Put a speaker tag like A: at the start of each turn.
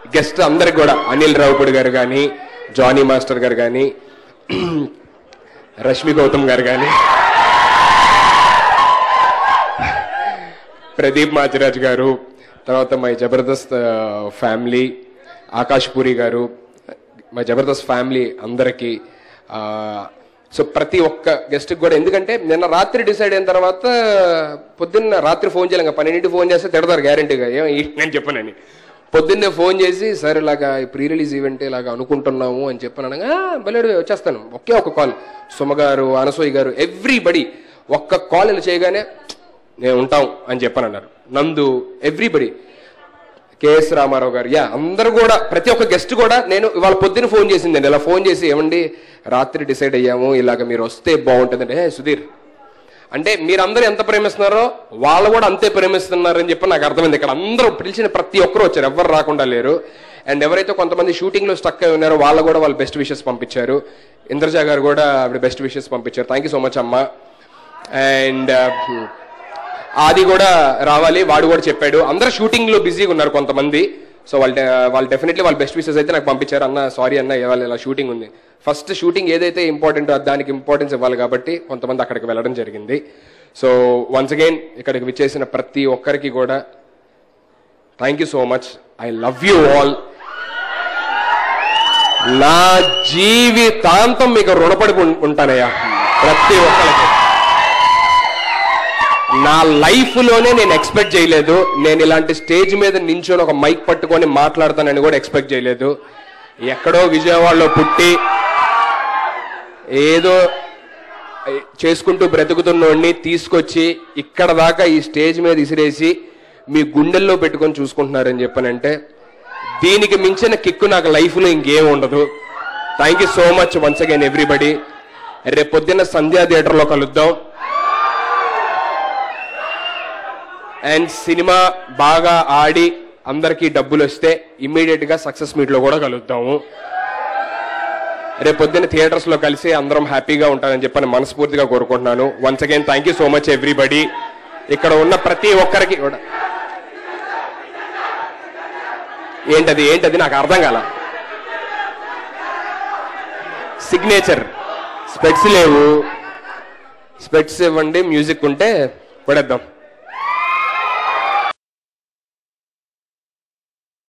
A: guest అందరికి కూడా అనిల్ రావుపూడి గారు కానీ జానీ మాస్టర్ గారు కానీ రష్మి గౌతమ్ గారు కానీ ప్రదీప్ మాచిరాజ్ గారు తర్వాత my Jabardasth family Akash Puri garu my Jabardasth family అందరికీ సో ప్రతి ఒక్క గెస్ట్కి కూడా ఎందుకంటే నిన్న రాత్రి డిసైడ్ అయిన తర్వాత పొద్దున్న రాత్రి ఫోన్ చేయాలి పన్నెండింటి ఫోన్ చేస్తే తిడతారు గ్యారంటీగా ఏం ఈ- నేను చెప్పానని పొద్దున్నే ఫోన్ చేసి సార్ ఇలాగా ప్రీ రిలీజ్ ఈవెంట్ ఇలాగా అనుకుంటున్నాము అని చెప్పాను బలే వచ్చేస్తాను ఒకే ఒక కాల్ సుమ గారు అనసూయ గారు ఎవ్రీబడి ఒక్క కాల్ ఇలా చేయగానే నేను ఉంటాం అని చెప్పాను అన్నారు నందు ఎవ్రీబడి కేఎస్ రామారావు గారు యా అందరూ కూడా ప్రతి ఒక్క గెస్ట్ కూడా నేను ఇవాళ పొద్దున ఫోన్ చేసిందండి ఇలా ఫోన్ చేసి ఏమండి రాత్రి డిసైడ్ అయ్యాము ఇలాగ మీరు వస్తే బాగుంటుందండి ఏ సుధీర్ అంటే మీరందరూ ఎంత ప్రేమిస్తున్నారో వాళ్ళు కూడా అంతే ప్రేమిస్తున్నారని చెప్పి నాకు అర్థమైంది ఇక్కడ అందరూ పిలిచిన ప్రతి ఒక్కరు వచ్చారు ఎవరు రాకుండా లేరు అండ్ ఎవరైతే కొంతమంది షూటింగ్ లో స్టక్ అయి ఉన్నారో వాళ్ళు కూడా వాళ్ళు బెస్ట్ విషెస్ పంపించారు ఇంద్రజా గారు కూడా ఆవిడ బెస్ట్ విషెస్ పంపించారు థ్యాంక్ యూ సో మచ్ అమ్మ అండ్ ఆది కూడా రావాలి వాడు కూడా చెప్పాడు అందరూ షూటింగ్ లో బిజీగా ఉన్నారు కొంతమంది సో వాళ్ళు వాళ్ళు డెఫినెట్లీ వాళ్ళు బెస్ట్ విషెస్ అయితే నాకు పంపించారు అన్న సారీ అన్న ఇవాళ ఇలా షూటింగ్ ఉంది ఫస్ట్ షూటింగ్ ఏదైతే ఇంపార్టెంట్ దానికి ఇంపార్టెన్స్ ఇవ్వాలి కాబట్టి కొంతమంది అక్కడికి వెళ్ళడం జరిగింది సో వన్స్ అగైన్ ఇక్కడికి విచ్చేసిన ప్రతి ఒక్కరికి కూడా thank you so much I love you all నా జీవితాంతం మీకు రుణపడి ఉం- ఉంటానయ్యా ప్రతి ఒక్కరికి నా లైఫ్ లోనే నేను ఎక్స్పెక్ట్ చేయలేదు నేను ఇలాంటి స్టేజ్ మీద నించొని ఒక మైక్ పట్టుకొని మాట్లాడతానని కూడా ఎక్స్పెక్ట్ చేయలేదు ఎక్కడో విజయవాడలో పుట్టి ఏదో చేసుకుంటూ బ్రతుకుతున్నోడిని తీసుకొచ్చి ఇక్కడ దాకా ఈ స్టేజ్ మీద ఇసిరేసి మీ గుండెల్లో పెట్టుకొని చూసుకుంటున్నారని చెప్పానంటే దీనికి మించిన కిక్కు నాకు లైఫ్లో ఇంకేం ఉండదు thank you so much once again everybody రేపు పొద్దున్న సంధ్యా థియేటర్లో కలుద్దాం అండ్ సినిమా బాగా ఆడి అందరికీ డబ్బులు వస్తే ఇమ్మీడియట్ గా సక్సెస్ మీట్ లో కూడా కలుద్దాము రేపు పొద్దున్న థియేటర్స్ లో కలిసి అందరం హ్యాపీగా ఉంటానని చెప్పని మనస్ఫూర్తిగా కోరుకుంటున్నాను once again thank you so much everybody ఇక్కడ ఉన్న ప్రతి ఒక్కరికి కూడా ఏంటది ఏంటది నాకు అర్థం కాల సిగ్నేచర్ స్పెట్స్ లేవు స్పెట్స్ ఇవ్వండి మ్యూజిక్ ఉంటే పడేద్దాం